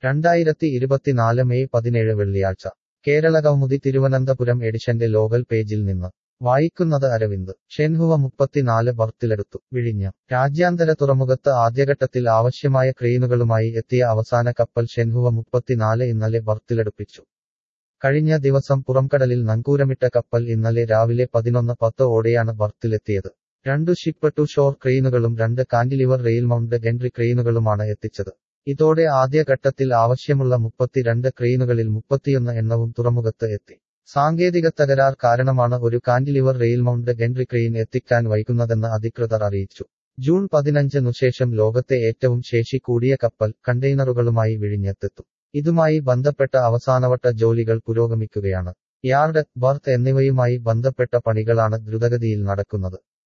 രണ്ടായിരത്തി ഇരുപത്തിനാല് മെയ് പതിനേഴ് വെള്ളിയാഴ്ച കേരള കൗമുദി തിരുവനന്തപുരം എഡിഷന്റെ ലോകൽ പേജിൽ നിന്ന് വായിക്കുന്നത് അരവിന്ദ് ഷെൻഹുവ മുപ്പത്തിനാല് ബർത്തിലെടുത്തു വിഴിഞ്ഞം രാജ്യാന്തര തുറമുഖത്ത് ആദ്യഘട്ടത്തിൽ ആവശ്യമായ ക്രെയിനുകളുമായി എത്തിയ അവസാന കപ്പൽ ഷെൻഹുവ മുപ്പത്തിനാല് ഇന്നലെ ബർത്തിലെടുപ്പിച്ചു കഴിഞ്ഞ ദിവസം പുറംകടലിൽ നങ്കൂരമിട്ട കപ്പൽ ഇന്നലെ രാവിലെ പതിനൊന്ന് പത്ത് ഓടെയാണ് ബർത്തിലെത്തിയത് രണ്ടു ഷിപ്പ് ടു ഷോർ ക്രെയിനുകളും രണ്ട് കാന്റിലിവർ റെയിൽ മൗണ്ട് ഗെൻട്രി ക്രെയിനുകളുമാണ് എത്തിച്ചത് ഇതോടെ ആദ്യഘട്ടത്തിൽ ആവശ്യമുള്ള മുപ്പത്തിരണ്ട് ക്രെയിനുകളിൽ മുപ്പത്തിയൊന്ന് എണ്ണവും തുറമുഖത്ത് എത്തി സാങ്കേതിക തകരാർ കാരണമാണ് ഒരു cantilever rail mount gantry crane എത്തിക്കാൻ വൈകുന്നതെന്ന് അധികൃതർ അറിയിച്ചു ജൂൺ പതിനഞ്ചിനു ശേഷം ലോകത്തെ ഏറ്റവും ശേഷി കൂടിയ കപ്പൽ കണ്ടെയ്നറുകളുമായി വിഴിഞ്ഞെത്തെത്തും ഇതുമായി ബന്ധപ്പെട്ട അവസാനവട്ട ജോലികൾ പുരോഗമിക്കുകയാണ് യാർഡ് ബർത്ത് എന്നിവയുമായി ബന്ധപ്പെട്ട പണികളാണ് ദ്രുതഗതിയിൽ നടക്കുന്നത്